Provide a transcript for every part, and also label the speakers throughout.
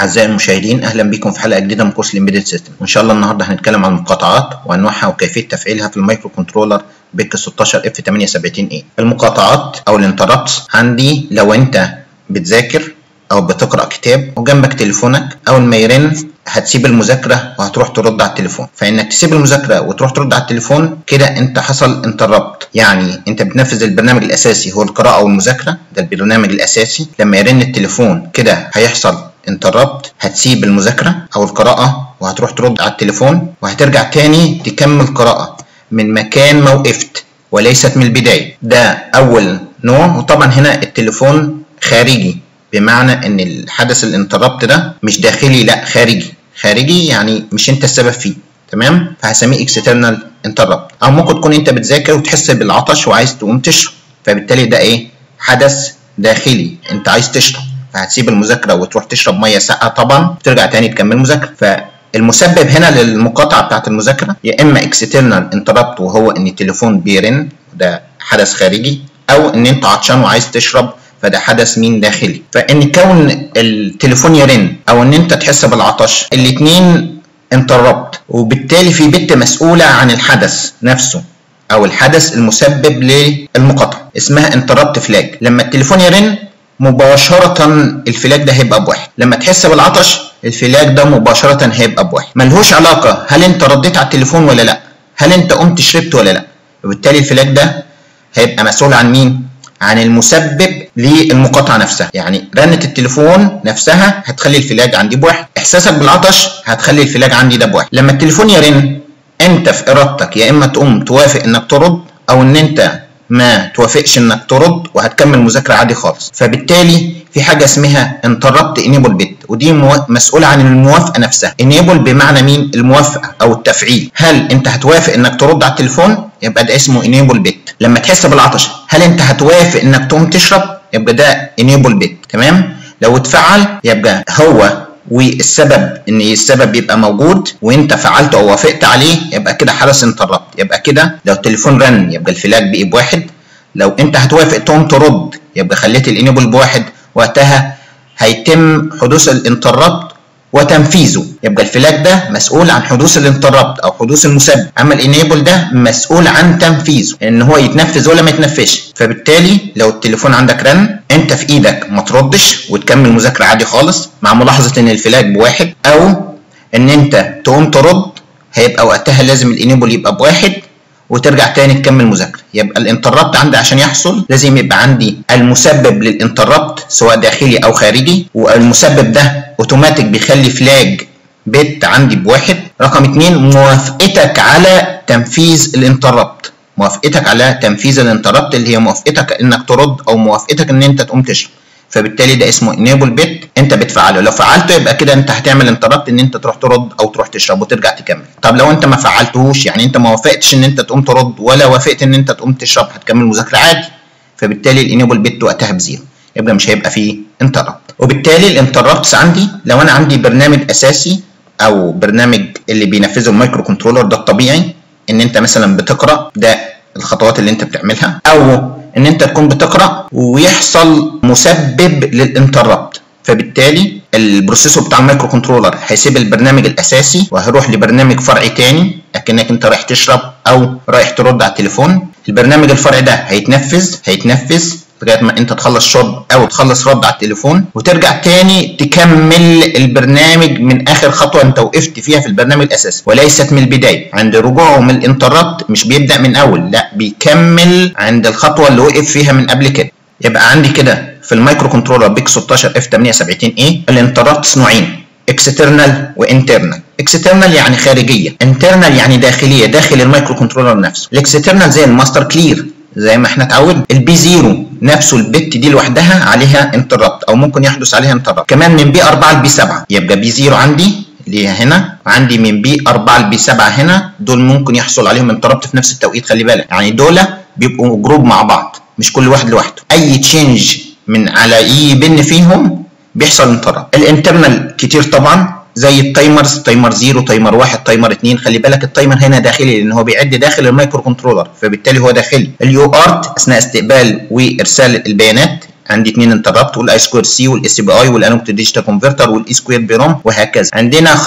Speaker 1: أعزائي المشاهدين أهلا بكم في حلقة جديدة من كورس الإمبيدد سيستم وإن شاء الله النهاردة هنتكلم عن المقاطعات وأنواعها وكيفية تفعيلها في المايكرو كنترولر بيك 16 اف 78 اي المقاطعات أو الانتربتس عندي لو أنت بتذاكر أو بتقرأ كتاب وجنبك تليفونك أول ما يرن هتسيب المذاكرة وهتروح ترد على التليفون فإنك تسيب المذاكرة وتروح ترد على التليفون كده أنت حصل انتربت يعني أنت بتنفذ البرنامج الأساسي هو القراءة والمذاكرة ده البرنامج الأساسي لما يرن التليفون كده هيحصل انتربت هتسيب المذاكرة أو القراءة وهتروح ترد على التليفون وهترجع تاني تكمل قراءة من مكان ما وقفت وليست من البداية ده أول نوع وطبعا هنا التليفون خارجي بمعنى ان الحدث الانتربت ده مش داخلي لا خارجي خارجي يعني مش انت السبب فيه تمام فهسميه اكسترنال انتربت او ممكن تكون انت بتذاكر وتحس بالعطش وعايز تقوم تشرب فبالتالي ده ايه حدث داخلي انت عايز تشرب فهتسيب المذاكره وتروح تشرب ميه ساقعه طبعا ترجع تاني تكمل مذاكره فالمسبب هنا للمقاطعه بتاعه المذاكره يا اما اكسترنال انتربت وهو ان التليفون بيرن ده حدث خارجي او ان انت عطشان وعايز تشرب فده حدث مين داخلي فان كون التليفون يرن او ان انت تحس بالعطش الاثنين انتربت وبالتالي في بت مسؤوله عن الحدث نفسه او الحدث المسبب للمقاطعه اسمها انتربت فلاج لما التليفون يرن مباشرة الفلاج ده هيبقى بواحد لما تحس بالعطش الفلاج ده مباشرة هيبقى بواحد ملهوش علاقة هل انت رديت على التليفون ولا لا هل انت قمت شربت ولا لا وبالتالي الفلاج ده هيبقى مسؤول عن مين عن المسبب للمقاطعه نفسها يعني رنه التليفون نفسها هتخلي الفلاج عندي بواحد احساسك بالعطش هتخلي الفلاج عندي ده بواحد لما التليفون يرن انت في ارادتك يا اما تقوم توافق انك ترد او ان انت ما توافقش انك ترد وهتكمل مذاكره عادي خالص فبالتالي في حاجه اسمها انتربت انيبل بت ودي مسؤوله عن الموافقه نفسها انيبل بمعنى مين الموافقه او التفعيل هل انت هتوافق انك ترد على التليفون يبقى ده اسمه انيبل بت لما تحس بالعطش هل انت هتوافق انك تقوم تشرب يبقى ده انيبل بت تمام لو اتفعل يبقى هو والسبب ان السبب يبقى موجود وانت فعلته او وافقت عليه يبقى كده حدث انتربت يبقى كده لو التليفون رن يبقى الفلاج بقي بواحد لو انت هتوافق تقوم ترد يبقى خليت الانيبل بواحد وقتها هيتم حدوث الانتربت وتنفيذه يبقى الفلاج ده مسؤول عن حدوث الانتربت او حدوث المسبب اما الانيبل ده مسؤول عن تنفيذه ان هو يتنفذ ولا ما يتنفذش فبالتالي لو التليفون عندك رن انت في ايدك ما تردش وتكمل مذاكره عادي خالص مع ملاحظه ان الفلاج بواحد او ان انت تقوم ترد هيبقى وقتها لازم الانيبل يبقى بواحد وترجع تاني تكمل مذاكره يبقى الانتربت عندي عشان يحصل لازم يبقى عندي المسبب للانتربت سواء داخلي او خارجي والمسبب ده اوتوماتيك بيخلي فلاج بت عندي بواحد رقم اتنين موافقتك على تنفيذ الانتربت موافقتك على تنفيذ الانتربت اللي هي موافقتك انك ترد او موافقتك ان انت تقوم تشرب فبالتالي ده اسمه انيبل بت انت بتفعله لو فعلته يبقى كده انت هتعمل انتربت ان انت تروح ترد او تروح تشرب وترجع تكمل طب لو انت ما فعلتهوش يعني انت ما وافقتش ان انت تقوم ترد ولا وافقت ان انت تقوم تشرب هتكمل مذاكره عادي فبالتالي الانيبل بت وقتها بزيرو يبقى مش هيبقى فيه انتربت وبالتالي الانتربتس عندي لو انا عندي برنامج اساسي او برنامج اللي بينفذه المايكرو كنترولر ده الطبيعي ان انت مثلا بتقرا ده الخطوات اللي انت بتعملها او ان انت تكون بتقرا ويحصل مسبب للانتربت فبالتالي البروسيسور بتاع المايكرو كنترولر هيسيب البرنامج الاساسي وهيروح لبرنامج فرعي تاني اكنك انت رايح تشرب او رايح ترد على التليفون البرنامج الفرعي ده هيتنفذ هيتنفذ لغايه ما انت تخلص شرب او تخلص رد على التليفون وترجع تاني تكمل البرنامج من اخر خطوه انت وقفت فيها في البرنامج الاساسي وليست من البدايه عند رجوعه من الانتربت مش بيبدا من اول لا بيكمل عند الخطوه اللي وقف فيها من قبل كده يبقى عندي كده في المايكرو كنترولر بيك 16 اف 78 اي الانتربتس نوعين اكسترنال وانترنال اكسترنال يعني خارجيه انترنال يعني داخليه داخل المايكرو كنترولر نفسه الاكسترنال زي الماستر كلير زي ما احنا اتعودنا البي زيرو نفسه البت دي لوحدها عليها انتربت او ممكن يحدث عليها انتربت كمان من بي 4 لبي 7 يبقى بي زيرو عندي اللي هي هنا وعندي من بي 4 لبي 7 هنا دول ممكن يحصل عليهم انتربت في نفس التوقيت خلي بالك يعني دول بيبقوا جروب مع بعض مش كل واحد لوحده اي تشينج من على اي بن فيهم بيحصل انتربت الانترنال كتير طبعا زي التايمرز تايمر 0 تايمر 1 تايمر 2 خلي بالك التايمر هنا داخلي لان هو بيعد داخل المايكرو كنترولر فبالتالي هو داخلي اليو ارت اثناء استقبال وارسال البيانات عندي اثنين انتربت والاي سكوير سي والاس بي اي والانوكت ديجيتال كونفرتر والاي سكوير بيروم وهكذا عندنا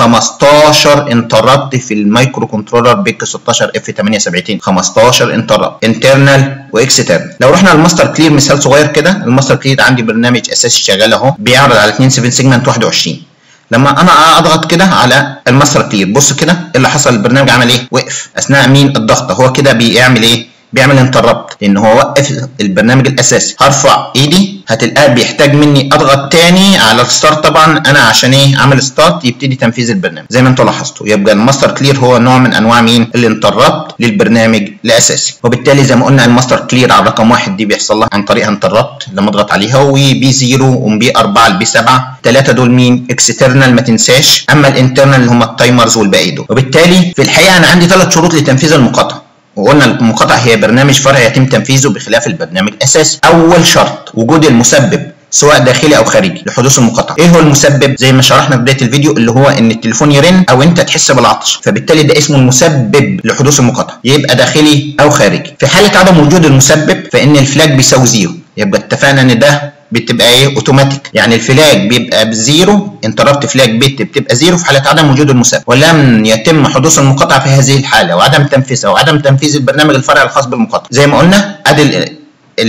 Speaker 1: 15 انتربت في المايكرو كنترولر بيك 16 اف 78 15 انتربت انترنال واكسترنال لو رحنا الماستر كلير مثال صغير كده الماستر كلير عندي برنامج اساسي شغال اهو بيعرض على 2 7 سيجمنت 21 لما انا اضغط كده على الماستر كلير بص كده ايه اللي حصل البرنامج عمل ايه وقف اثناء مين الضغط هو كده بيعمل ايه بيعمل انتربت لان هو وقف البرنامج الاساسي هرفع ايدي هتلقاه بيحتاج مني اضغط تاني على الستارت طبعا انا عشان ايه اعمل ستارت يبتدي تنفيذ البرنامج زي ما انتم لاحظتوا يبقى الماستر كلير هو نوع من انواع مين الانتربت للبرنامج الاساسي وبالتالي زي ما قلنا الماستر كلير على رقم واحد دي بيحصل لها عن طريق انتربت لما اضغط عليها وبي 0 وبي 4 البي 7 ثلاثه دول مين اكسترنال ما تنساش اما الانترنال اللي هم التايمرز والباقي دول وبالتالي في الحقيقه انا عندي ثلاث شروط لتنفيذ المقاطعه وقلنا المقاطعة هي برنامج فرعي يتم تنفيذه بخلاف البرنامج الأساسي. أول شرط وجود المسبب سواء داخلي او خارجي لحدوث المقاطعه ايه هو المسبب زي ما شرحنا في بدايه الفيديو اللي هو ان التليفون يرن او انت تحس بالعطش فبالتالي ده اسمه المسبب لحدوث المقاطعه يبقى داخلي او خارجي في حاله عدم وجود المسبب فان الفلاج بيساوي زيرو يبقى اتفقنا ان ده بتبقى ايه اوتوماتيك يعني الفلاج بيبقى بزيرو انتربت فلاج بت بتبقى زيرو في حاله عدم وجود المسبب ولم يتم حدوث المقاطعه في هذه الحاله وعدم تنفيذها وعدم تنفيذ البرنامج الفرعي الخاص بالمقاطعه زي ما قلنا ادي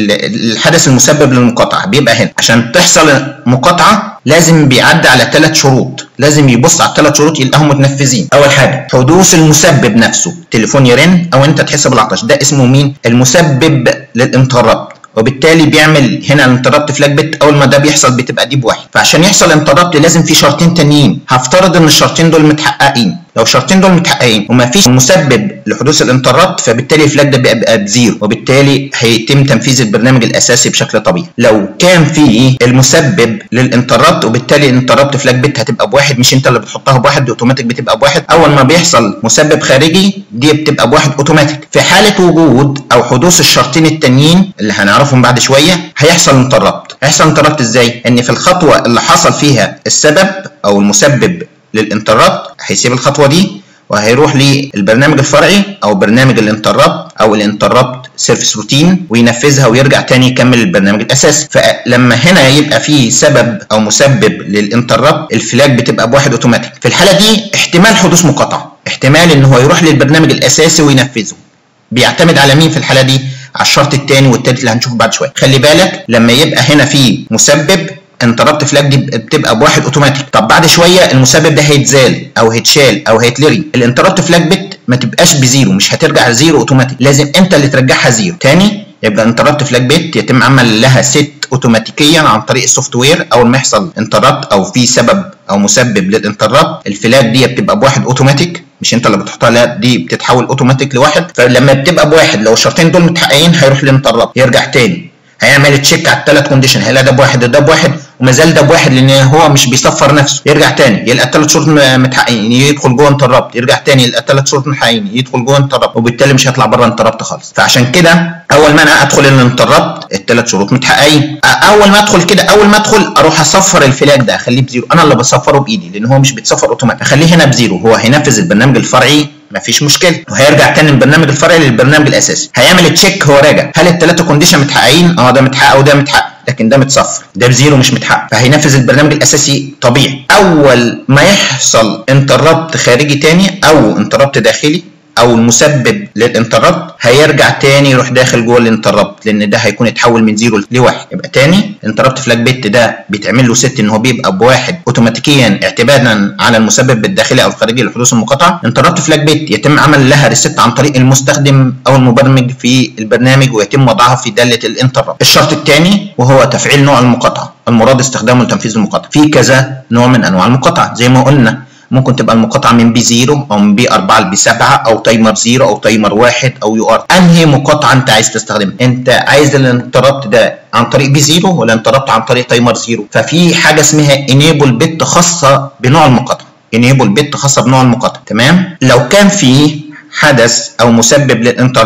Speaker 1: الحدث المسبب للمقاطعه بيبقى هنا عشان تحصل مقاطعه لازم بيعدي على ثلاث شروط لازم يبص على الثلاث شروط يلاقيهم متنفذين اول حاجه حدوث المسبب نفسه تليفون يرن او انت تحس بالعطش ده اسمه مين المسبب للانتربت وبالتالي بيعمل هنا الانتربت فلاج بت اول ما ده بيحصل بتبقى دي بواحد فعشان يحصل انتربت لازم في شرطين تانيين هفترض ان الشرطين دول متحققين لو الشرطين دول متحققين وما فيش مسبب لحدوث الانتربت فبالتالي الفلاج ده بيبقى بزيرو وبالتالي هيتم تنفيذ البرنامج الاساسي بشكل طبيعي لو كان في المسبب للانتربت وبالتالي الانتربت فلاج بت هتبقى بواحد مش انت اللي بتحطها بواحد دي اوتوماتيك بتبقى بواحد اول ما بيحصل مسبب خارجي دي بتبقى بواحد اوتوماتيك في حاله وجود او حدوث الشرطين التانيين اللي هنعرفهم بعد شويه هيحصل انتربت هيحصل انتربت ازاي ان في الخطوه اللي حصل فيها السبب او المسبب للانتربت هيسيب الخطوه دي وهيروح للبرنامج الفرعي او برنامج الانتربت او الانتربت سيرفيس روتين وينفذها ويرجع تاني يكمل البرنامج الاساسي فلما هنا يبقى في سبب او مسبب للانتربت الفلاج بتبقى بواحد اوتوماتيك في الحاله دي احتمال حدوث مقاطعه احتمال ان هو يروح للبرنامج الاساسي وينفذه بيعتمد على مين في الحاله دي على الشرط الثاني والثالث اللي هنشوفه بعد شويه خلي بالك لما يبقى هنا في مسبب انتربت فلاج دي بتبقى بواحد اوتوماتيك طب بعد شويه المسبب ده هيتزال او هيتشال او هيتلغي الانتربت فلاج بت ما تبقاش بزيرو مش هترجع زيرو اوتوماتيك لازم انت اللي ترجعها زيرو تاني يبقى انتربت فلاج بت يتم عمل لها ست اوتوماتيكيا عن طريق السوفت وير اول ما يحصل انتربت او في سبب او مسبب للانتربت الفلاج دي بتبقى بواحد اوتوماتيك مش انت اللي بتحطها لا دي بتتحول اوتوماتيك لواحد فلما بتبقى بواحد لو الشرطين دول متحققين هيروح للانتربت يرجع تاني هيعمل تشيك على الثلاث كونديشن هيلاقي ده بواحد وده بواحد وما زال ده بواحد لان هو مش بيصفر نفسه يرجع تاني يلقى الثلاث شروط متحققين يدخل جوه انتربت يرجع تاني يلقى الثلاث شروط متحققين يدخل جوه انتربت وبالتالي مش هيطلع بره انتربت خالص فعشان كده اول ما انا ادخل الانتربت الثلاث شروط متحققين اول ما ادخل كده اول ما ادخل اروح اصفر الفلاج ده اخليه بزيرو انا اللي بصفره بايدي لان هو مش بيتصفر اوتوماتيك اخليه هنا بزيرو هو هينفذ البرنامج الفرعي مفيش مشكله وهيرجع تاني البرنامج الفرعي للبرنامج الاساسي هيعمل تشيك هو راجع هل الثلاثه كونديشن متحققين اه ده متحقق وده متحقق لكن ده متصفر ده بزيرو مش متحقق فهينفذ البرنامج الاساسي طبيعي اول ما يحصل انتربت خارجي تاني او انتربت داخلي او المسبب للانتربت هيرجع تاني يروح داخل جوه الانتربت لان ده هيكون اتحول من زيرو لواحد يبقى تاني انتربت فلاج بت ده بيتعمل له ست ان هو بيبقى بواحد اوتوماتيكيا اعتمادا على المسبب الداخلي او الخارجي لحدوث المقاطعه انتربت فلاج بت يتم عمل لها ريست عن طريق المستخدم او المبرمج في البرنامج ويتم وضعها في داله الانتربت الشرط الثاني وهو تفعيل نوع المقاطعه المراد استخدامه لتنفيذ المقاطعه في كذا نوع من انواع المقاطعه زي ما قلنا ممكن تبقى المقاطعه من بي 0 او من بي 4 لبي 7 او تايمر 0 او تايمر 1 او يو ار انهي مقاطعه انت عايز تستخدمها انت عايز الانتربت ده عن طريق بي 0 ولا انتربت عن طريق تايمر 0 ففي حاجه اسمها انيبل بت خاصه بنوع المقاطعه انيبل بت خاصه بنوع المقاطعه تمام لو كان في حدث او مسبب للانتربت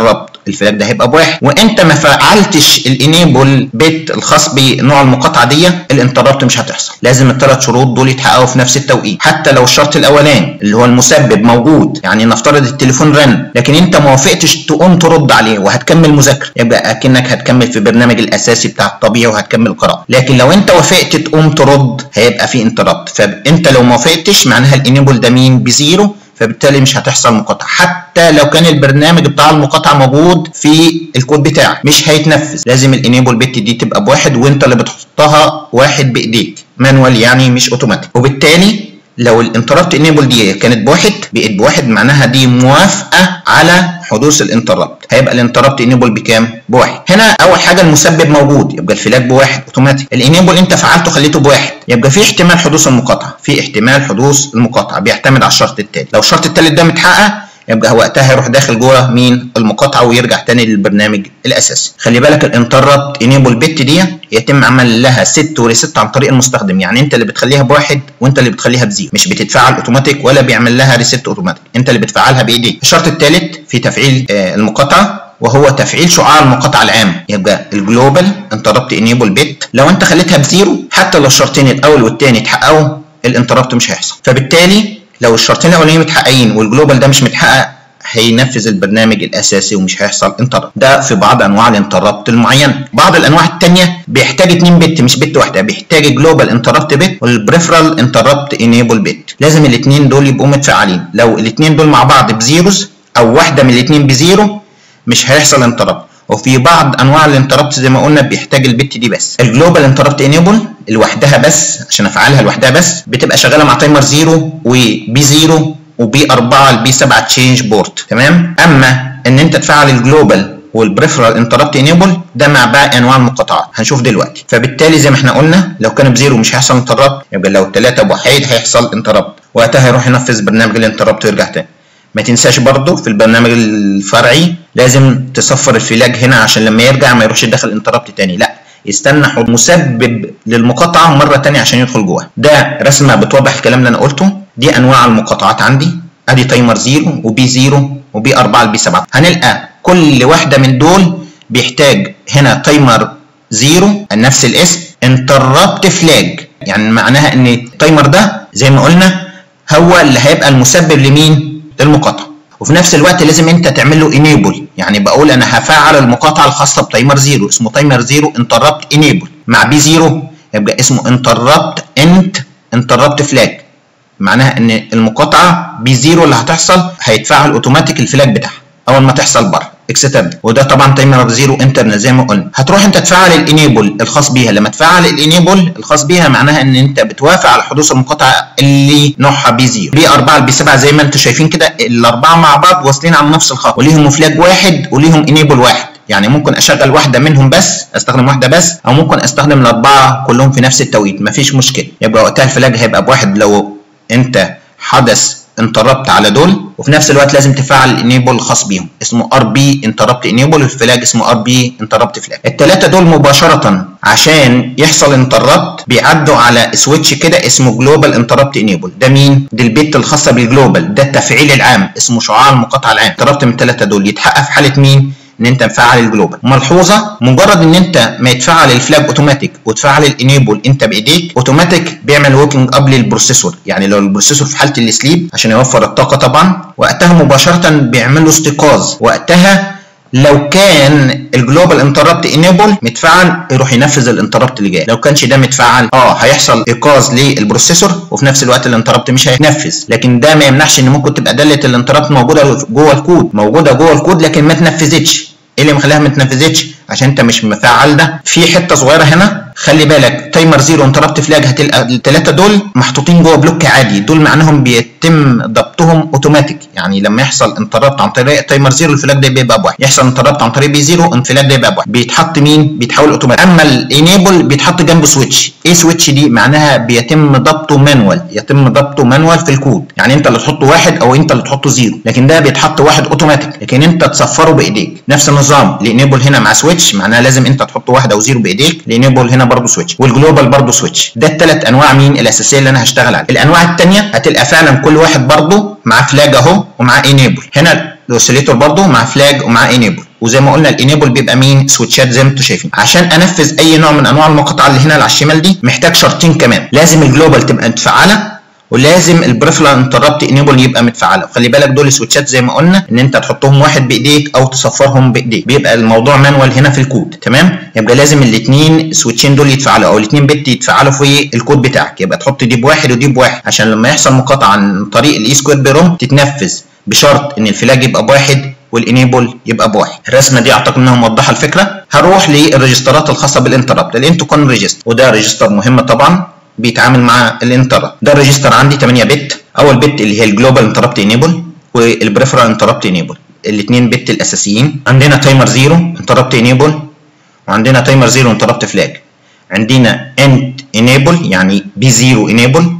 Speaker 1: الفلاج ده هيبقى بواحد وانت ما فعلتش الانيبل بت الخاص بنوع المقاطعه دي الانتربت مش هتحصل لازم الثلاث شروط دول يتحققوا في نفس التوقيت حتى لو الشرط الاولاني اللي هو المسبب موجود يعني نفترض التليفون رن لكن انت ما وافقتش تقوم ترد عليه وهتكمل مذاكره يبقى اكنك هتكمل في البرنامج الاساسي بتاع الطبيعي وهتكمل قراءه لكن لو انت وافقت تقوم ترد هيبقى في انتربت فانت لو ما وافقتش معناها الانيبل ده مين بزيرو فبالتالي مش هتحصل مقاطعه حتى لو كان البرنامج بتاع المقاطعه موجود في الكود بتاعك مش هيتنفذ لازم الانيبل بت دي تبقى بواحد وانت اللي بتحطها واحد بايديك مانوال يعني مش اوتوماتيك وبالتالي لو الانتربت انيبل دي كانت بواحد بقت بواحد معناها دي موافقه على حدوث الانتربت هيبقى الانتربت انيبل بكام بواحد هنا اول حاجه المسبب موجود يبقى الفلاج بواحد اوتوماتيك الانيبل انت فعلته خليته بواحد يبقى في احتمال حدوث المقاطعه في احتمال حدوث المقاطعه بيعتمد على الشرط التالي لو الشرط التالت ده متحقق يبقى وقتها هيروح داخل جوه مين المقاطعه ويرجع تاني للبرنامج الاساسي خلي بالك الانتربت انيبل بت دي يتم عمل لها ست وريست عن طريق المستخدم يعني انت اللي بتخليها بواحد وانت اللي بتخليها بزيرو مش بتتفعل اوتوماتيك ولا بيعمل لها ريست اوتوماتيك انت اللي بتفعلها بايديك الشرط الثالث في تفعيل آه المقاطعه وهو تفعيل شعاع المقاطعه العام يبقى الجلوبال انتربت انيبل بت لو انت خليتها بزيرو حتى لو الشرطين الاول والثاني اتحققوا الانتربت مش هيحصل فبالتالي لو الشرطين الاولانيين متحققين والجلوبال ده مش متحقق هينفذ البرنامج الاساسي ومش هيحصل انتربت ده في بعض انواع الانتربت المعينه بعض الانواع الثانيه بيحتاج 2 بت مش بت واحده بيحتاج جلوبال انتربت بت والبريفرال انتربت انيبل بت لازم الاثنين دول يبقوا متفعلين لو الاثنين دول مع بعض بزيروز او واحده من الاثنين بزيرو مش هيحصل انتربت وفي بعض انواع الانتربت زي ما قلنا بيحتاج البت دي بس الجلوبال انتربت انيبل لوحدها بس عشان افعلها لوحدها بس بتبقى شغاله مع تايمر 0 وبي 0 وبي 4 البي 7 تشينج بورت تمام اما ان انت تفعل الجلوبال والبريفرال انتربت انيبل ده مع باقي انواع المقاطعات هنشوف دلوقتي فبالتالي زي ما احنا قلنا لو كان بزيرو مش هيحصل انتربت يبقى لو الثلاثه بواحد هيحصل انتربت وقتها هيروح ينفذ برنامج الانتربت ويرجع تاني ما تنساش برضو في البرنامج الفرعي لازم تصفر الفلاج هنا عشان لما يرجع ما يروحش يدخل انتربت تاني لا يستنى مسبب للمقاطعه مره تانية عشان يدخل جواها ده رسمه بتوضح الكلام اللي انا قلته دي انواع المقاطعات عندي ادي تايمر 0 وبي 0 وبي 4 البي 7 هنلقى كل واحده من دول بيحتاج هنا تايمر 0 نفس الاسم انتربت فلاج يعني معناها ان التايمر ده زي ما قلنا هو اللي هيبقى المسبب لمين للمقاطعه وفي نفس الوقت لازم انت تعمل له انيبل يعني بقول انا هفعل المقاطعه الخاصه بتايمر 0 اسمه تايمر 0 انتربت انيبل مع بي 0 يبقى اسمه انتربت انت انتربت فلاج معناها ان المقاطعه بي 0 اللي هتحصل هيتفعل اوتوماتيك الفلاج بتاعها اول ما تحصل بره اكسترن وده طبعا تايمر 0 انترنال زي ما قلنا هتروح انت تفعل الانيبل الخاص بيها لما تفعل الانيبل الخاص بيها معناها ان انت بتوافق على حدوث المقاطعه اللي نوعها بي 0 بي 4 البي 7 زي ما انتم شايفين كده الاربعه مع بعض واصلين على نفس الخط وليهم فلاج واحد وليهم انيبل واحد يعني ممكن اشغل واحده منهم بس استخدم واحده بس او ممكن استخدم الاربعه كلهم في نفس التوقيت مفيش مشكله يبقى وقتها الفلاج هيبقى بواحد لو انت حدث انتربت على دول وفي نفس الوقت لازم تفعل الانيبل الخاص بيهم اسمه ار بي انتربت انيبل والفلاج اسمه ار بي انتربت فلاج الثلاثه دول مباشره عشان يحصل انتربت بيعدوا على سويتش كده اسمه جلوبال انتربت انيبل ده مين دي البت الخاصه بالجلوبال ده التفعيل العام اسمه شعاع المقاطعه العام انتربت من الثلاثه دول يتحقق في حاله مين ان انت مفعل الجلوبال ملحوظه مجرد ان انت ما يتفعل الفلاج اوتوماتيك وتفعل الانيبل انت بايديك اوتوماتيك بيعمل ووكينج اب للبروسيسور يعني لو البروسيسور في حاله السليب عشان يوفر الطاقه طبعا وقتها مباشره بيعمل له استيقاظ وقتها لو كان الجلوبال انتربت انيبل متفعل يروح ينفذ الانتربت اللي جاي لو كانش ده متفعل اه هيحصل ايقاظ للبروسيسور وفي نفس الوقت الانتربت مش هيتنفذ لكن ده ما يمنعش ان ممكن تبقى داله الانتربت موجوده جوه الكود موجوده جوه الكود لكن ما اتنفذتش ايه اللي مخليها ما اتنفذتش عشان انت مش مفعل ده في حته صغيره هنا خلي بالك تايمر زيرو انتربت فلاج هتلقى الثلاثه دول محطوطين جوه بلوك عادي دول معناهم بيتم ضبطهم اوتوماتيك يعني لما يحصل انتربت عن طريق تايمر زيرو الفلاج ده بيبقى بواحد يحصل انتربت عن طريق بي زيرو الفلاج ده يبقى بواحد بيتحط مين بيتحول اوتوماتيك اما الانيبل بيتحط جنبه سويتش ايه سويتش دي معناها بيتم ضبطه مانوال يتم ضبطه مانوال في الكود يعني انت اللي تحطه واحد او انت اللي تحطه زيرو لكن ده بيتحط واحد اوتوماتيك لكن انت تصفره بايديك نفس النظام الانيبل هنا مع سويتش معناها لازم انت تحط واحد او زيرو بايديك الانيبل هنا برضه سويتش والجلوبال برضه سويتش ده الثلاث انواع مين الاساسيه اللي انا هشتغل عليها الانواع الثانيه هتلقى فعلا كل واحد برضه معاه فلاج اهو ومعاه انيبل هنا الاوسيليتور برضه مع فلاج ومع انيبل وزي ما قلنا الانيبل بيبقى مين سويتشات زي ما انتم شايفين عشان انفذ اي نوع من انواع المقاطعه اللي هنا على الشمال دي محتاج شرطين كمان لازم الجلوبال تبقى متفعله ولازم البريفرال انتربت انيبل يبقى متفعله وخلي بالك دول سويتشات زي ما قلنا ان انت تحطهم واحد بايديك او تصفرهم بايديك بيبقى الموضوع مانوال هنا في الكود تمام يبقى لازم الاثنين سويتشين دول يتفعلوا او الاثنين بت يتفعلوا في الكود بتاعك يبقى تحط دي بواحد ودي بواحد عشان لما يحصل مقاطعه عن طريق الاي سكوير بيروم تتنفذ بشرط ان الفلاج يبقى بواحد والانيبل يبقى بواحد الرسمه دي اعتقد انها موضحه الفكره هروح للريجسترات الخاصه بالانتربت الانتو كون ريجستر وده ريجستر مهم طبعا بيتعامل مع الانتربت ده الريجستر عندي 8 بت اول بت اللي هي الجلوبال انتربت انيبل والبريفرال انتربت انيبل الاثنين بت الاساسيين عندنا تايمر زيرو انتربت انيبل وعندنا تايمر زيرو انتربت فلاج عندنا انت انيبل يعني بي زيرو انيبل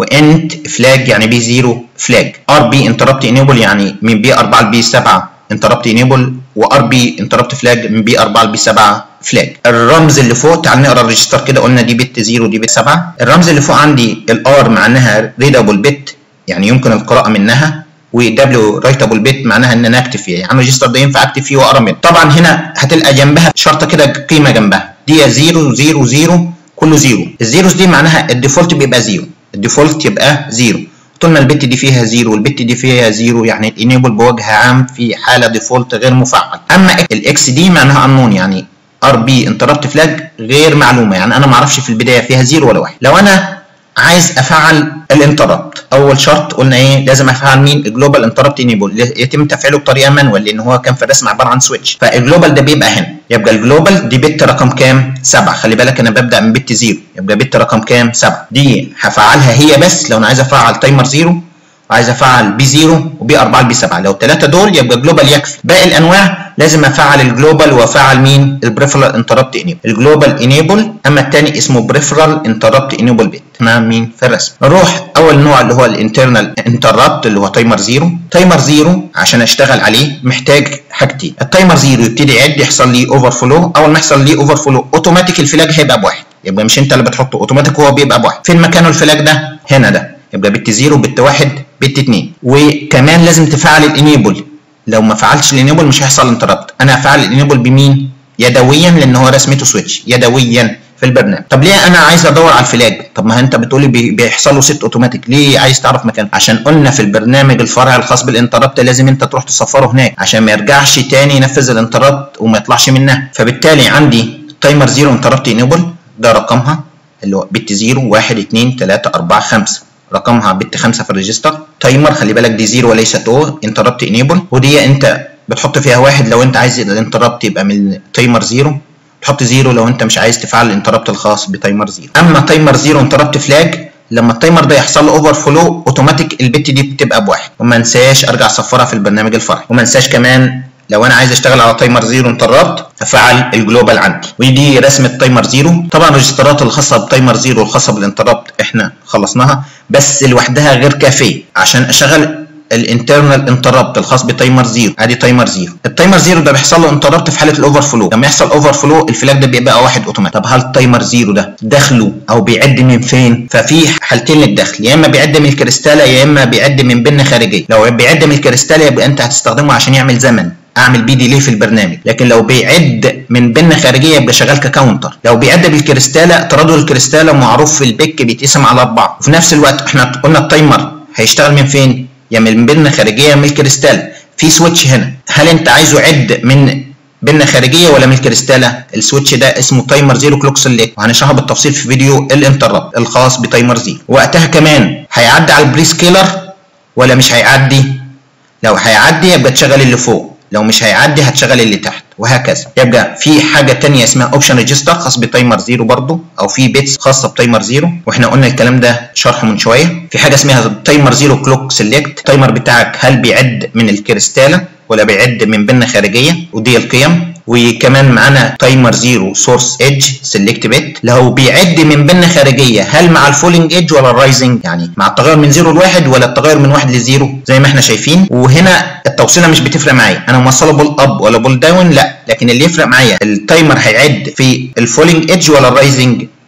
Speaker 1: وانت فلاج يعني بي زيرو فلاج ار بي انتربت انيبل يعني من بي 4 لبي 7 انتربت انيبل وار بي انتربت فلاج من بي 4 لبي 7 فلاج الرمز اللي فوق تعال نقرا الريجستر كده قلنا دي بت 0 دي بت 7 الرمز اللي فوق عندي الار معناها ريدابل بت يعني يمكن القراءه منها ودبليو رايتابل بت معناها ان انا اكتب فيها يعني الريجستر ده ينفع اكتب فيه واقرا منه طبعا هنا هتلقى جنبها شرطه كده قيمه جنبها دي 0 0 0 كله زيرو الزيروز دي معناها الديفولت بيبقى زيرو الديفولت يبقى زيرو طول ما البت دي فيها زيرو والبت دي فيها زيرو يعني الانيبل بوجه عام في حاله ديفولت غير مفعل اما الاكس دي معناها انون يعني ار بي انتربت فلاج غير معلومه يعني انا ما اعرفش في البدايه فيها زيرو ولا واحد لو انا عايز افعل الانتربت اول شرط قلنا ايه لازم افعل مين الجلوبال انتربت انيبل يتم تفعيله بطريقه مانوال لان هو كان في الرسم عباره عن سويتش فالجلوبال ده بيبقى هنا يبقى الجلوبال دي بت رقم كام 7 خلي بالك انا ببدا من بت 0 يبقى بت رقم كام 7 دي هفعلها هي بس لو انا عايز افعل تايمر 0 وعايز افعل بي 0 وبي 4 لبي 7 لو الثلاثه دول يبقى جلوبال يكفي باقي الانواع لازم افعل الجلوبال وافعل مين البريفرال انتربت انيبل الجلوبال انيبل اما الثاني اسمه بريفرال انتربت انيبل بت مع مين في الرسم نروح اول نوع اللي هو الانترنال انتربت اللي هو تايمر 0 تايمر 0 عشان اشتغل عليه محتاج حاجتين التايمر 0 يبتدي يعد يحصل لي اوفر فلو اول ما يحصل لي اوفر فلو اوتوماتيك الفلاج هيبقى بواحد يبقى مش انت اللي بتحطه اوتوماتيك هو بيبقى بواحد فين مكانه الفلاج ده هنا ده يبقى بت 0 بت 1 بت 2 وكمان لازم تفعل الانيبل لو ما فعلتش الانيبل مش هيحصل انتربت انا هفعل الانيبل بمين يدويا لان هو رسمته سويتش يدويا في البرنامج طب ليه انا عايز ادور على الفلاج طب ما انت بتقولي بيحصل له ست اوتوماتيك ليه عايز تعرف مكانه عشان قلنا في البرنامج الفرع الخاص بالانتربت لازم انت تروح تصفره هناك عشان ما يرجعش تاني ينفذ الانتربت وما يطلعش منها فبالتالي عندي تايمر زيرو انتربت انيبل ده رقمها اللي هو بت 0 1 2 3 4 5 رقمها بت 5 في الريجستر تايمر خلي بالك دي زيرو وليست او انتربت انيبل ودي انت بتحط فيها واحد لو انت عايز الانتربت يبقى من تايمر زيرو تحط زيرو لو انت مش عايز تفعل الانتربت الخاص بتايمر زيرو اما تايمر زيرو انتربت فلاج لما التايمر ده يحصل له اوفر فلو اوتوماتيك البت دي بتبقى بواحد وما انساش ارجع اصفرها في البرنامج الفرعي وما انساش كمان لو انا عايز اشتغل على تايمر زيرو انتربت افعل الجلوبال عندي ودي رسمه تايمر زيرو طبعا الريجسترات الخاصه بتايمر زيرو الخاصه بالانتربت احنا خلصناها بس لوحدها غير كافيه عشان اشغل الانترنال انتربت الخاص بتايمر زيرو ادي تايمر زيرو التايمر زيرو ده بيحصل له انتربت في حاله الاوفر فلو لما يحصل اوفر فلو الفلاج ده بيبقى واحد اوتوماتيك طب هل التايمر زيرو ده دخله او بيعد من فين ففي حالتين للدخل يا اما بيعد من الكريستاله يا اما بيعد من بن خارجيه لو بيعد من الكريستاله يبقى انت هتستخدمه عشان يعمل زمن اعمل بي ديلي في البرنامج لكن لو بيعد من بن خارجيه يبقى شغال ككاونتر لو بيعد بالكريستاله تردد الكريستاله معروف في البيك بيتقسم على اربعه وفي نفس الوقت احنا قلنا التايمر هيشتغل من فين يا من بن خارجيه من الكريستال في سويتش هنا هل انت عايزه يعد من بن خارجيه ولا من الكريستاله السويتش ده اسمه تايمر زيرو كلوك سيلكت وهنشرحه بالتفصيل في فيديو الانتربت الخاص بتايمر زيرو وقتها كمان هيعدي على البري سكيلر ولا مش هيعدي لو هيعدي يبقى تشغل اللي فوق لو مش هيعدي هتشغل اللي تحت وهكذا يبقى في حاجه تانية اسمها اوبشن ريجستر خاص بتايمر زيرو برضو او في بيتس خاصه بتايمر زيرو واحنا قلنا الكلام ده شرحه من شويه في حاجه اسمها تايمر زيرو كلوك سيلكت التايمر بتاعك هل بيعد من الكريستاله ولا بيعد من بنه خارجيه ودي القيم وكمان معانا تايمر زيرو سورس ايدج سيلكت بت لو بيعد من بنه خارجيه هل مع الفولينج ايدج ولا الرايزنج يعني مع التغير من زيرو لواحد ولا التغير من واحد لزيرو زي ما احنا شايفين وهنا التوصيله مش بتفرق معايا انا موصله بول اب ولا بول داون لا لكن اللي يفرق معايا التايمر هيعد في الفولينج ايدج ولا الرايزنج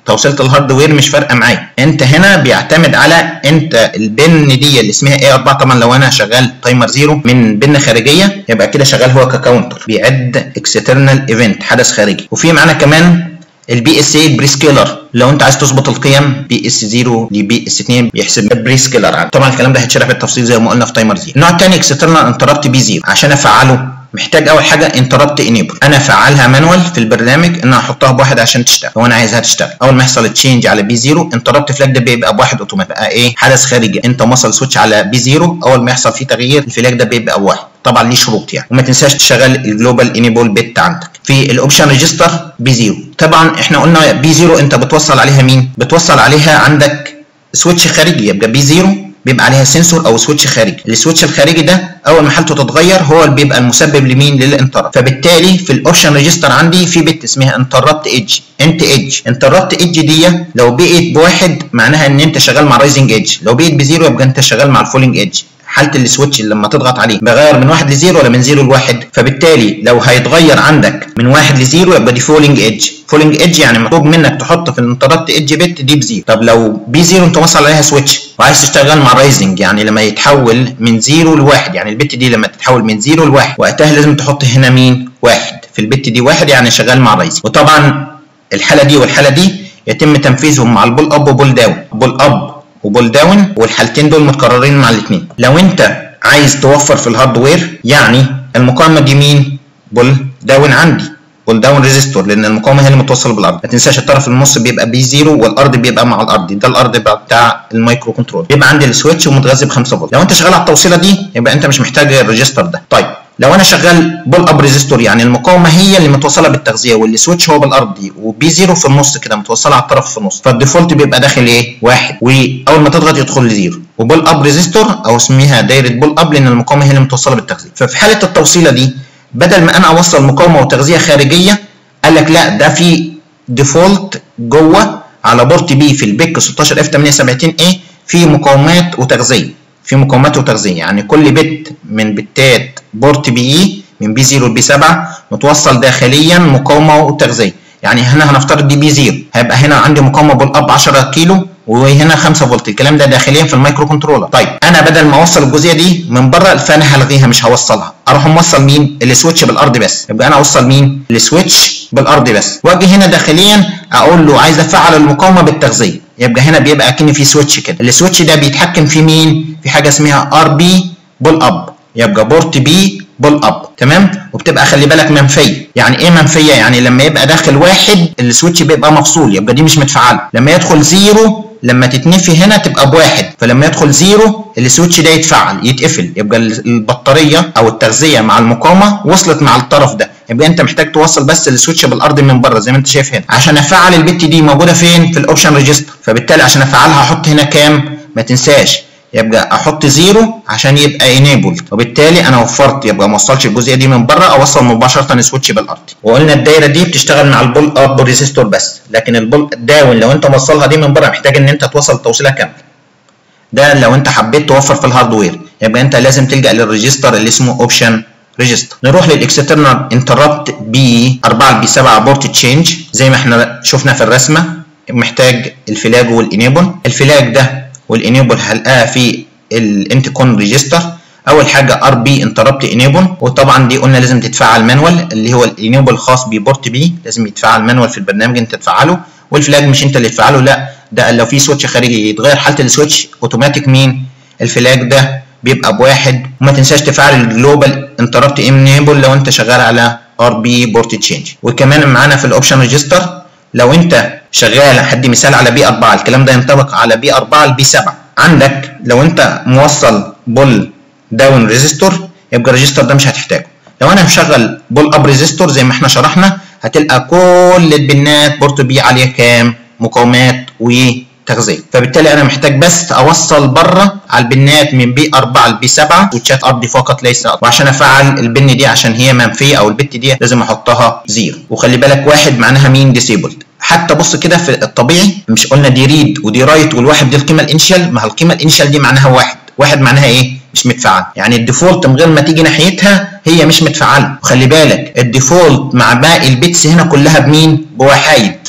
Speaker 1: توصيله الهاردوير مش فارقه معايا انت هنا بيعتمد على انت البن دي اللي اسمها اي 4 طبعا لو انا شغال تايمر زيرو من بن خارجيه يبقى كده شغال هو ككاونتر بيعد اكسترنال ايفنت حدث خارجي وفي معانا كمان البي اس 8 بريسكيلر لو انت عايز تظبط القيم بي اس 0 لبي اس 2 بيحسب بريسكيلر طبعا الكلام ده هيتشرح بالتفصيل زي ما قلنا في تايمر زيرو النوع الثاني اكسترنال انتربت بي 0 عشان افعله محتاج اول حاجه انتربت انيبل انا افعلها مانوال في البرنامج ان انا احطها بواحد عشان تشتغل لو انا عايزها تشتغل اول ما يحصل تشينج على بي 0 انتربت فلاج ده بيبقى بواحد اوتوماتيك بقى ايه حدث خارجي انت موصل سويتش على بي 0 اول ما يحصل فيه تغيير الفلاج ده بيبقى بواحد طبعا ليه شروط يعني وما تنساش تشغل الجلوبال انيبل بت عندك في الاوبشن ريجستر بي 0 طبعا احنا قلنا بي 0 انت بتوصل عليها مين بتوصل عليها عندك سويتش خارجي يبقى بي 0 بيبقى عليها سنسور او سويتش خارجي السويتش الخارجي ده اول ما حالته تتغير هو اللي بيبقى المسبب لمين للانتربت فبالتالي في الاوبشن ريجستر عندي في بت اسمها انتربت ايدج انت ايدج انتربت ايدج دي لو بقيت بواحد معناها ان انت شغال مع رايزنج ايدج لو بقيت بزيرو يبقى انت شغال مع الفولينج ايدج حاله السويتش لما تضغط عليه بغير من واحد لزيرو ولا من زيرو لواحد فبالتالي لو هيتغير عندك من واحد لزيرو يبقى دي فولينج ايدج فولينج ايدج يعني مطلوب منك تحط في الانتربت ايدج بت دي بزيرو طب لو بي زيرو انت وصل عليها سويتش وعايز تشتغل مع رايزنج يعني لما يتحول من زيرو لواحد يعني البت دي لما تتحول من زيرو لواحد وقتها لازم تحط هنا مين واحد في البت دي واحد يعني شغال مع رايزنج وطبعا الحاله دي والحاله دي يتم تنفيذهم مع البول اب وبول داون بول اب وبول داون والحالتين دول متكررين مع الاثنين لو انت عايز توفر في الهاردوير يعني المقاومه دي مين بول داون عندي بول داون ريزيستور لان المقاومه هي اللي متوصله بالارض ما تنساش الطرف النص بيبقى بي زيرو والارض بيبقى مع الارض ده الارض بتاع المايكرو كنترول يبقى عندي السويتش ومتغذي ب 5 فولت لو انت شغال على التوصيله دي يبقى انت مش محتاج الريجستر ده طيب لو انا شغال بول اب ريزيستور يعني المقاومه هي اللي متوصله بالتغذيه والسويتش هو بالارض دي وبي زيرو في النص كده متوصله على الطرف في النص فالديفولت بيبقى داخل ايه؟ واحد واول ما تضغط يدخل لزيرو وبول اب ريزيستور او اسميها دايره بول اب لان المقاومه هي اللي متوصله بالتغذيه ففي حاله التوصيله دي بدل ما انا اوصل مقاومه وتغذيه خارجيه قال لك لا ده في ديفولت جوه على بورت بي في البيك 16 اف 870 اي في مقاومات وتغذيه في مقاومات وتغذيه يعني كل بت من بتات بورت بي اي من بي 0 لبي 7 متوصل داخليا مقاومه وتغذيه يعني هنا هنفترض دي بي 0 هيبقى هنا عندي مقاومه بول اب 10 كيلو وهنا 5 فولت الكلام ده داخليا في المايكرو كنترولر طيب انا بدل ما اوصل الجزئيه دي من بره فانا هلغيها مش هوصلها اروح موصل مين السويتش بالارض بس يبقى انا اوصل مين السويتش بالارض بس واجي هنا داخليا اقول له عايز افعل المقاومه بالتغذيه يبقى هنا بيبقى اكن في سويتش كده السويتش ده بيتحكم في مين في حاجه اسمها ار بي بول اب يبقى بورت بي بول اب تمام وبتبقى خلي بالك منفيه يعني ايه منفيه يعني لما يبقى داخل واحد السويتش بيبقى مفصول يبقى دي مش متفعله لما يدخل زيرو لما تتنفي هنا تبقى بواحد فلما يدخل زيرو السويتش ده يتفعل يتقفل يبقى البطاريه او التغذيه مع المقاومه وصلت مع الطرف ده يبقى انت محتاج توصل بس السويتش بالارض من بره زي ما انت شايف هنا عشان افعل البت دي موجوده فين في الاوبشن ريجستر فبالتالي عشان افعلها احط هنا كام ما تنساش يبقى احط زيرو عشان يبقى انيبلد وبالتالي انا وفرت يبقى ما اوصلش الجزئيه دي من بره اوصل مباشره السويتش بالارض وقلنا الدايره دي بتشتغل مع البول اب ريزيستور بس لكن البول داون لو انت موصلها دي من بره محتاج ان انت توصل توصيله كامله ده لو انت حبيت توفر في الهاردوير يبقى انت لازم تلجا للريجستر اللي اسمه اوبشن ريجستر نروح للاكسترنال انتربت بي 4 بي 7 بورت تشينج زي ما احنا شفنا في الرسمه محتاج الفلاج والانيبل الفلاج ده والانيبل هلقاها في الانتكون ريجستر اول حاجه ار بي انتربت انيبل وطبعا دي قلنا لازم تتفعل مانوال اللي هو الانيبل الخاص ببورت بي لازم يتفعل مانوال في البرنامج انت تفعله والفلاج مش انت اللي تفعله لا ده لو في سويتش خارجي يتغير حاله السويتش اوتوماتيك مين الفلاج ده بيبقى بواحد وما تنساش تفعل الجلوبال انتربت انيبل لو انت شغال على ار بي بورت تشينج وكمان معانا في الاوبشن ريجستر لو انت شغال هدي مثال على بي 4 الكلام ده ينطبق على بي 4 لبي 7 عندك لو انت موصل بول داون ريزيستور يبقى الريجستر ده مش هتحتاجه لو انا مشغل بول اب ريزيستور زي ما احنا شرحنا هتلقى كل البنات بورت بي عليها كام مقاومات وتغذيه فبالتالي انا محتاج بس اوصل بره على البنات من بي 4 لبي 7 سويتشات ارضي فقط ليس أرضي. وعشان افعل البن دي عشان هي منفيه او البت دي لازم احطها زيرو وخلي بالك واحد معناها مين ديسيبلد حتى بص كده في الطبيعي مش قلنا دي ريد ودي رايت والواحد دي القيمه الانشال ما هو القيمه الانشال دي معناها واحد واحد معناها ايه مش متفعل يعني الديفولت من غير ما تيجي ناحيتها هي مش متفعله وخلي بالك الديفولت مع باقي البيتس هنا كلها بمين بوحايد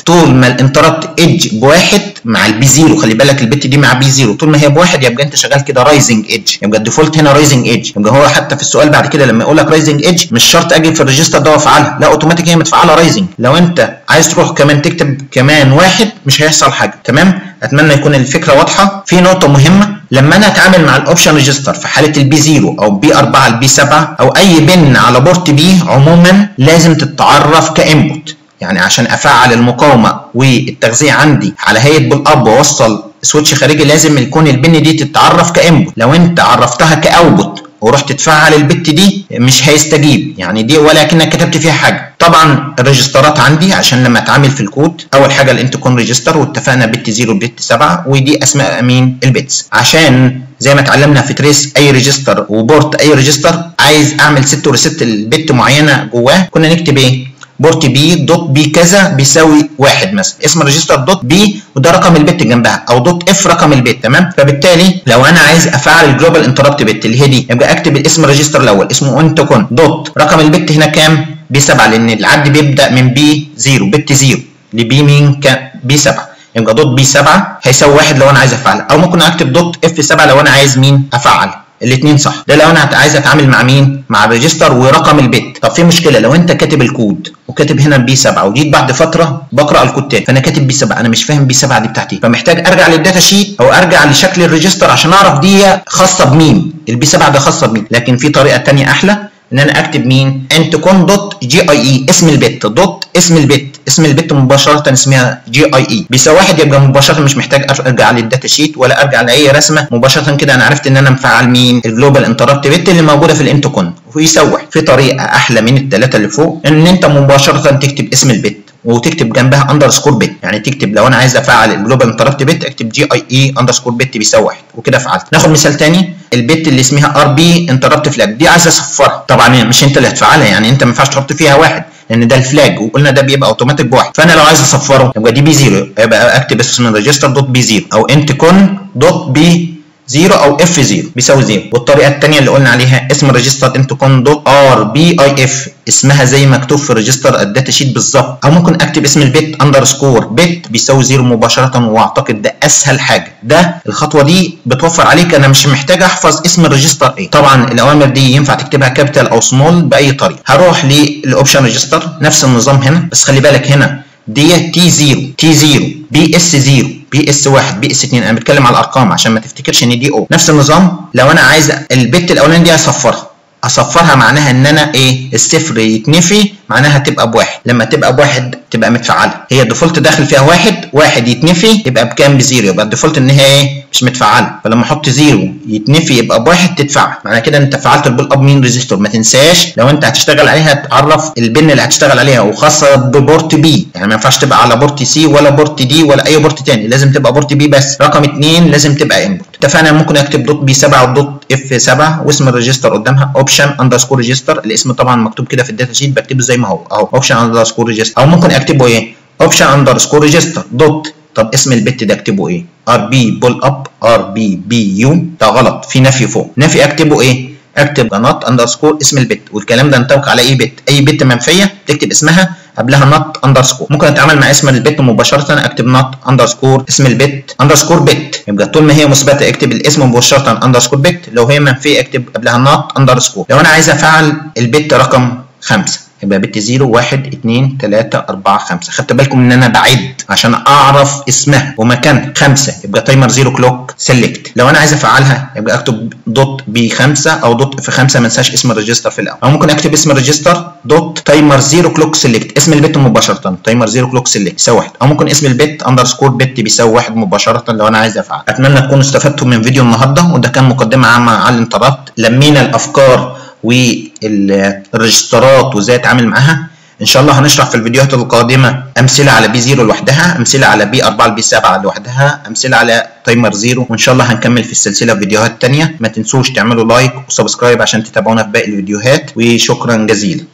Speaker 1: طول ما الانتربت ايدج بواحد مع البي زيرو خلي بالك البت دي مع بي زيرو طول ما هي بواحد يبقى انت شغال كده رايزنج ايدج يبقى الديفولت هنا رايزنج ايدج يبقى هو حتى في السؤال بعد كده لما يقول لك رايزنج ايدج مش شرط اجي في الريجستر ده وافعلها لا اوتوماتيك هي متفعله رايزنج لو انت عايز تروح كمان تكتب كمان واحد مش هيحصل حاجه تمام اتمنى يكون الفكره واضحه في نقطه مهمه لما انا اتعامل مع الاوبشن ريجستر في حاله البي 0 او بي 4 البي 7 او اي بن على بورت بي عموما لازم تتعرف كانبوت يعني عشان افعل المقاومه والتغذيه عندي على هيئه بالاب واوصل سويتش خارجي لازم يكون البن دي تتعرف كانبوت لو انت عرفتها كاوتبوت ورحت تفعل البت دي مش هيستجيب يعني دي ولا كانك كتبت فيها حاجه طبعا الريجسترات عندي عشان لما اتعامل في الكود اول حاجه الانتكون ريجستر واتفقنا بت 0 بت 7 ودي اسماء مين البيتس عشان زي ما اتعلمنا في تريس اي ريجستر وبورت اي ريجستر عايز اعمل ست وريست البت معينه جواه كنا نكتب ايه بورت بي دوت بي كذا بيساوي واحد مثلا اسم الريجستر دوت بي وده رقم البت جنبها او دوت اف رقم البت تمام فبالتالي لو انا عايز افعل الجلوبال انتربت بت اللي هي دي يبقى اكتب الاسم الريجستر الاول اسمه انتكون دوت رقم البت هنا كام بي 7 لان العد بيبدا من بي 0 بت 0 لبي مين بي 7 يبقى دوت بي 7 هيساوي واحد لو انا عايز افعلها او ممكن اكتب دوت اف 7 لو انا عايز مين افعل الاثنين صح ده لو انا عايز اتعامل مع مين مع الريجستر ورقم البت طب في مشكله لو انت كاتب الكود وكاتب هنا بي 7 وجيت بعد فتره بقرا الكود تاني فانا كاتب بي 7 انا مش فاهم بي 7 دي بتاعتي فمحتاج ارجع للداتا شيت او ارجع لشكل الريجستر عشان اعرف دي خاصه بمين البي 7 ده خاصه بمين لكن في طريقه ثانيه احلى ان انا اكتب مين انتكون دوت جي اي اي اسم البت دوت اسم البت اسم البت مباشره اسمها جي اي اي بيساوي واحد يبقى مباشره مش محتاج ارجع للداتا شيت ولا ارجع لاي رسمه مباشره كده انا عرفت ان انا مفعل مين الجلوبال انتربت بت اللي موجوده في الانتكون ويسوح في طريقه احلى من الثلاثه اللي فوق ان انت مباشره تكتب اسم البت وتكتب جنبها اندرسكور بت يعني تكتب لو انا عايز افعل الجلوبال انتربت بت اكتب جي اي اي اندرسكور بت بيساوي واحد وكده فعلت ناخد مثال تاني البت اللي اسمها ار بي انتربت فلاج دي عايز اصفرها طبعا مش انت اللي هتفعلها يعني انت ما ينفعش تحط فيها واحد لان ده الفلاج وقلنا ده بيبقى اوتوماتيك بواحد فانا لو عايز اصفره يبقى دي بي 0 يبقى اكتب اسم الريجستر دوت بي 0 او انت كون دوت بي 0 او اف 0 بيساوي 0 والطريقه الثانيه اللي قلنا عليها اسم الريجستر انت كون دوت ار بي اي اف اسمها زي مكتوب في ريجستر الداتا شيت بالظبط او ممكن اكتب اسم البت اندرسكور بت بيساوي 0 مباشره واعتقد ده اسهل حاجه ده الخطوه دي بتوفر عليك انا مش محتاج احفظ اسم الريجستر ايه طبعا الاوامر دي ينفع تكتبها كابيتال او سمول باي طريقه هروح للاوبشن ريجستر نفس النظام هنا بس خلي بالك هنا دي تي 0 تي 0 بي اس 0 بي اس 1 بي اس 2 انا بتكلم على الارقام عشان ما تفتكرش ان دي او نفس النظام لو انا عايز البت الاولاني دي اصفرها اصفرها معناها ان انا ايه الصفر يتنفي معناها تبقى بواحد لما تبقى بواحد تبقى متفعله هي الديفولت داخل فيها واحد واحد يتنفي يبقى بكام بزيرو يبقى الديفولت ان هي ايه مش متفعله فلما احط زيرو يتنفي يبقى بواحد تدفع معنى كده انت فعلت البيل اب مين ريزيستور ما تنساش لو انت هتشتغل عليها تعرف البن اللي هتشتغل عليها وخاصه ببورت بي يعني ما ينفعش تبقى على بورت سي ولا بورت دي ولا اي بورت تاني لازم تبقى بورت بي بس رقم اثنين لازم تبقى انبوت اتفقنا ممكن اكتب دوت بي 7 ودوت اف 7 واسم الريجستر قدامها اوبشن اندرسكور ريجستر الاسم طبعا مكتوب كده في الداتا شيت بكتبه زي ما هو اهو اوبشن اندرسكور ريجستر او ممكن اكتبه ايه اوبشن اندرسكور ريجستر دوت طب اسم البت ده اكتبه ايه ار بي بول اب ار بي بي يو ده غلط في نفي فوق نفي اكتبه ايه اكتب نوت اندرسكور اسم البت والكلام ده ينطبق على اي بت اي بت منفيه تكتب اسمها قبلها نوت اندرسكور ممكن اتعامل مع اسم البت مباشره اكتب نوت اندرسكور اسم البت اندرسكور بت يبقى طول ما هي مثبته اكتب الاسم مباشره اندرسكور بت لو هي منفيه اكتب قبلها نوت اندرسكور لو انا عايز افعل البت رقم 5 يبقى بت 0 1 2 3 4 5 خدت بالكم ان انا بعد عشان اعرف اسمها ومكانها 5 يبقى تايمر 0 كلوك سيلكت لو انا عايز افعلها يبقى اكتب دوت بي 5 او دوت في 5 ما انساش اسم الريجستر في الاول او ممكن اكتب اسم الريجستر دوت تايمر 0 كلوك سيلكت اسم البت مباشره تايمر 0 كلوك سيلكت يساوي 1 او ممكن اسم البت اندرسكور بت بيساوي 1 مباشره لو انا عايز افعل اتمنى تكونوا استفدتوا من فيديو النهارده وده كان مقدمه عامه على الانتربت لمينا الافكار والريجسترات وازاي اتعامل معاها ان شاء الله هنشرح في الفيديوهات القادمه امثله على بي 0 لوحدها امثله على بي 4 لبي 7 لوحدها امثله على تايمر 0 وان شاء الله هنكمل في السلسله فيديوهات تانية ما تنسوش تعملوا لايك وسبسكرايب عشان تتابعونا في باقي الفيديوهات وشكرا جزيلا